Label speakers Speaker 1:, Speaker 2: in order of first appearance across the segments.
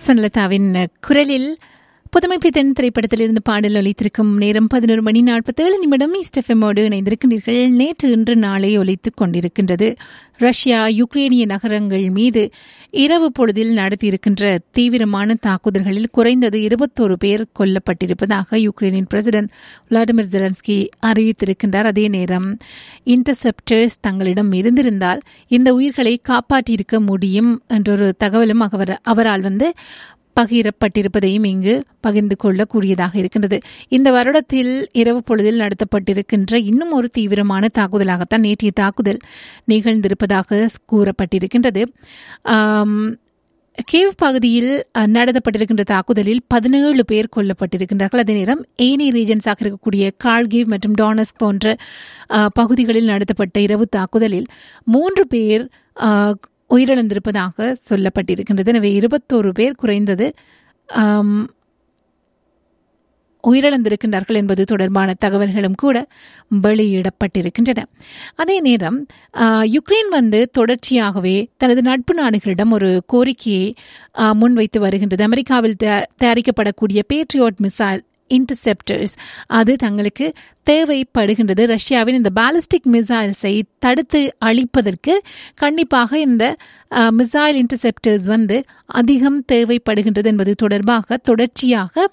Speaker 1: சுனலதாவின் குரலில் புதுமை பித்தன் திரைப்படத்திலிருந்து பாடல் ஒலித்திருக்கும் நேரம் பதினோரு மணி நாற்பத்தேழு நிமிடம் ஈஸ்டெஃபமோடு இணைந்திருக்கின்றீர்கள் நேற்று இன்று நாளை ஒலித்துக் கொண்டிருக்கின்றது ரஷ்யா யுக்ரேனிய நகரங்கள் மீது இரவு பொழுதில் நடத்தியிருக்கின்ற தீவிரமான தாக்குதல்களில் குறைந்தது இருபத்தோரு பேர் கொல்லப்பட்டிருப்பதாக யுக்ரைனின் பிரசிடென்ட் விளாடிமிர் ஜெலன்ஸ்கி அறிவித்திருக்கின்றார் அதே நேரம் இன்டர்செப்டர்ஸ் தங்களிடம் இருந்திருந்தால் இந்த உயிர்களை காப்பாற்றியிருக்க முடியும் என்றொரு தகவலும் அவர் அவரால் வந்து பகிரப்பட்டிருப்பதையும் இங்கு பகிர்ந்து கொள்ளக்கூடியதாக இருக்கின்றது இந்த வருடத்தில் இரவு பொழுதில் நடத்தப்பட்டிருக்கின்ற இன்னும் ஒரு தீவிரமான தாக்குதலாகத்தான் நேற்றைய தாக்குதல் நிகழ்ந்திருப்பதாக கூறப்பட்டிருக்கின்றது கேவ் பகுதியில் நடத்தப்பட்டிருக்கின்ற தாக்குதலில் பதினேழு பேர் கொல்லப்பட்டிருக்கின்றார்கள் அதே நேரம் ஏனி ரீஜன்ஸாக இருக்கக்கூடிய கார்கிவ் மற்றும் டானஸ்க் போன்ற பகுதிகளில் நடத்தப்பட்ட இரவு தாக்குதலில் மூன்று பேர் உயிரிழந்திருப்பதாக சொல்லப்பட்டிருக்கின்றது எனவே இருபத்தோரு பேர் குறைந்தது உயிரிழந்திருக்கின்றார்கள் என்பது தொடர்பான தகவல்களும் கூட வெளியிடப்பட்டிருக்கின்றன அதே நேரம் யுக்ரைன் வந்து தொடர்ச்சியாகவே தனது நட்பு நாடுகளிடம் ஒரு கோரிக்கையை முன்வைத்து வருகின்றது அமெரிக்காவில் தயாரிக்கப்படக்கூடிய பேட்ரியோட் மிசைல் இன்டர்செப்டர்ஸ் அது தங்களுக்கு தேவைப்படுகின்றது ரஷ்யாவின் இந்த பாலிஸ்டிக் மிசைல்ஸை தடுத்து அழிப்பதற்கு கண்டிப்பாக இந்த மிசைல் இன்டர்செப்டர்ஸ் வந்து அதிகம் தேவைப்படுகின்றது என்பது தொடர்பாக தொடர்ச்சியாக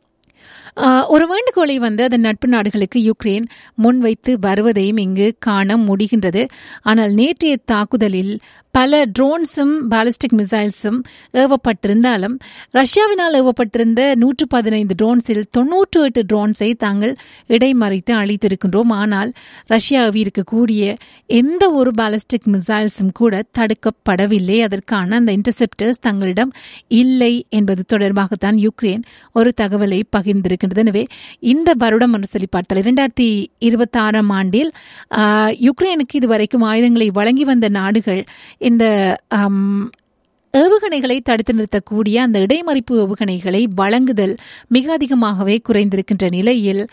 Speaker 1: ஒரு வேண்டுகோளை வந்து அதன் நட்பு நாடுகளுக்கு யுக்ரைன் முன்வைத்து வருவதையும் இங்கு காண முடிகின்றது ஆனால் நேற்றைய தாக்குதலில் பல ட்ரோன்ஸும் பாலிஸ்டிக் மிசைல்ஸும் ஏவப்பட்டிருந்தாலும் ரஷ்யாவினால் ஏவப்பட்டிருந்த நூற்று பதினைந்து ட்ரோன்ஸில் தொன்னூற்று எட்டு ட்ரோன்ஸை தாங்கள் இடைமறைத்து அழித்திருக்கின்றோம் ஆனால் ரஷ்யா இருக்கக்கூடிய எந்த ஒரு பாலிஸ்டிக் மிசைல்ஸும் கூட தடுக்கப்படவில்லை அதற்கான அந்த இன்டர்செப்டர்ஸ் தங்களிடம் இல்லை என்பது தொடர்பாகத்தான் யுக்ரைன் ஒரு தகவலை பகிர்ந்திருக்கின்றது எனவே இந்த வருடம் என்று சொல்லி பார்த்தால் இரண்டாயிரத்தி இருபத்தி ஆறாம் ஆண்டில் யுக்ரைனுக்கு இதுவரைக்கும் ஆயுதங்களை வழங்கி வந்த நாடுகள் இந்த ஏவுகணைகளை தடுத்து நிறுத்தக்கூடிய அந்த இடைமறிப்பு ஏவுகணைகளை வழங்குதல் மிக அதிகமாகவே குறைந்திருக்கின்ற நிலையில்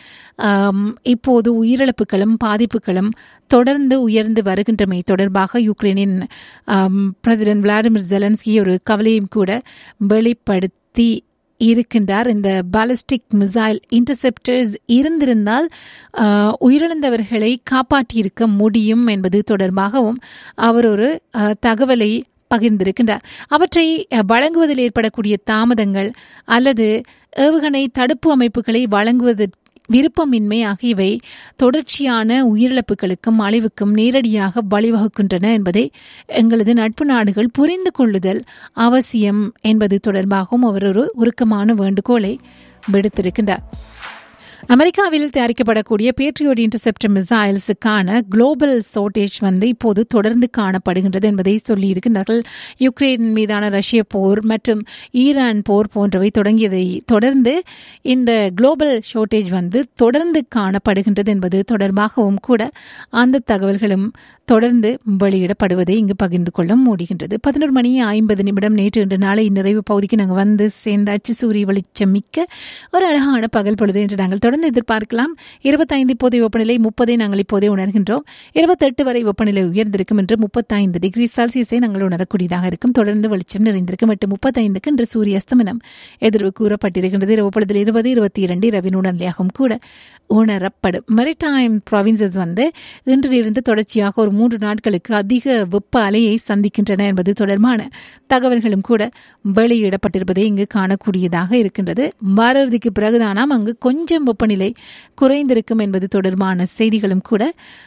Speaker 1: இப்போது உயிரிழப்புகளும் பாதிப்புகளும் தொடர்ந்து உயர்ந்து வருகின்றமை தொடர்பாக யுக்ரைனின் பிரசிடென்ட் விளாடிமிர் ஜெலன்ஸ்கி ஒரு கவலையும் கூட வெளிப்படுத்தி இருக்கின்றார் இந்த பாலிஸ்டிக் மிசைல் இன்டர்செப்டர்ஸ் இருந்திருந்தால் உயிரிழந்தவர்களை காப்பாற்றியிருக்க முடியும் என்பது தொடர்பாகவும் அவர் ஒரு தகவலை பகிர்ந்திருக்கின்றார் அவற்றை வழங்குவதில் ஏற்படக்கூடிய தாமதங்கள் அல்லது ஏவுகணை தடுப்பு அமைப்புகளை வழங்குவதற்கு விருப்பமின்மை ஆகியவை தொடர்ச்சியான உயிரிழப்புகளுக்கும் அழிவுக்கும் நேரடியாக வழிவகுக்கின்றன என்பதை எங்களது நட்பு நாடுகள் புரிந்து கொள்ளுதல் அவசியம் என்பது தொடர்பாகவும் அவர் ஒரு உருக்கமான வேண்டுகோளை விடுத்திருக்கின்றார் அமெரிக்காவில் தயாரிக்கப்படக்கூடிய பேட்ரியோட் இன்டர்செப்டர் மிசைல்ஸுக்கான குளோபல் ஷோர்டேஜ் வந்து இப்போது தொடர்ந்து காணப்படுகின்றது என்பதை சொல்லியிருக்கிறார்கள் யுக்ரைன் மீதான ரஷ்ய போர் மற்றும் ஈரான் போர் போன்றவை தொடங்கியதை தொடர்ந்து இந்த குளோபல் ஷோர்டேஜ் வந்து தொடர்ந்து காணப்படுகின்றது என்பது தொடர்பாகவும் கூட அந்த தகவல்களும் தொடர்ந்து வெளியிடப்படுவதை இங்கு பகிர்ந்து கொள்ள முடிகின்றது பதினோரு மணி ஐம்பது நிமிடம் நேற்று இன்று நாளை நிறைவு பகுதிக்கு நாங்கள் வந்து சேர்ந்தாச்சு சூரிய வெளிச்சம் மிக்க ஒரு அழகான பகல் பொழுது என்று நாங்கள் தொடர்ந்து எதிர்பார்க்கலாம் இருபத்தைந்து இப்போதைய வெப்பநிலை முப்பதை நாங்கள் இப்போதே உணர்கின்றோம் இருபத்தெட்டு வரை வெப்பநிலை உயர்ந்திருக்கும் என்று முப்பத்தைந்து டிகிரி செல்சியஸை நாங்கள் உணரக்கூடியதாக இருக்கும் தொடர்ந்து வெளிச்சம் நிறைந்திருக்கும் எட்டு முப்பத்தைந்துக்கு இன்று சூரிய அஸ்தமனம் எதிர்வு கூறப்பட்டிருக்கின்றது இரவு பொழுதில் இருபது இருபத்தி இரண்டு இரவின் உடனடியாகவும் கூட உணரப்படும் மெரிடைம் ப்ராவின்சஸ் வந்து இன்றிலிருந்து தொடர்ச்சியாக ஒரு மூன்று நாட்களுக்கு அதிக வெப்ப அலையை சந்திக்கின்றன என்பது தொடர்பான தகவல்களும் கூட வெளியிடப்பட்டிருப்பதை இங்கு காணக்கூடியதாக இருக்கின்றது வாரறுதிக்கு பிறகுதானாம் அங்கு கொஞ்சம் வெப்பநிலை குறைந்திருக்கும் என்பது தொடர்பான செய்திகளும் கூட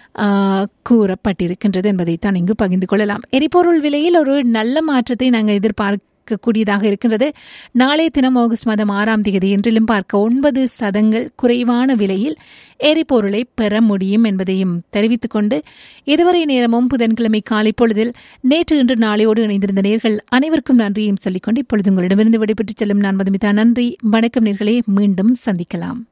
Speaker 1: கூறப்பட்டிருக்கின்றது என்பதைத்தான் இங்கு பகிர்ந்து கொள்ளலாம் எரிபொருள் விலையில் ஒரு நல்ல மாற்றத்தை நாங்கள் எதிர்பார்க்க கூடியதாக இருக்கின்றது நாளைய தினம் ஆகஸ்ட் மாதம் ஆறாம் தேதி என்றிலும் பார்க்க ஒன்பது சதங்கள் குறைவான விலையில் எரிபொருளை பெற முடியும் என்பதையும் தெரிவித்துக் கொண்டு இதுவரை நேரமும் புதன்கிழமை காலை பொழுதில் நேற்று இன்று நாளையோடு இணைந்திருந்த நேர்கள் அனைவருக்கும் நன்றியும் சொல்லிக்கொண்டு இப்பொழுது உங்களிடமிருந்து விடைபெற்றுச் செல்லும் நான் மதுமிதா நன்றி வணக்கம் நேர்களே மீண்டும் சந்திக்கலாம்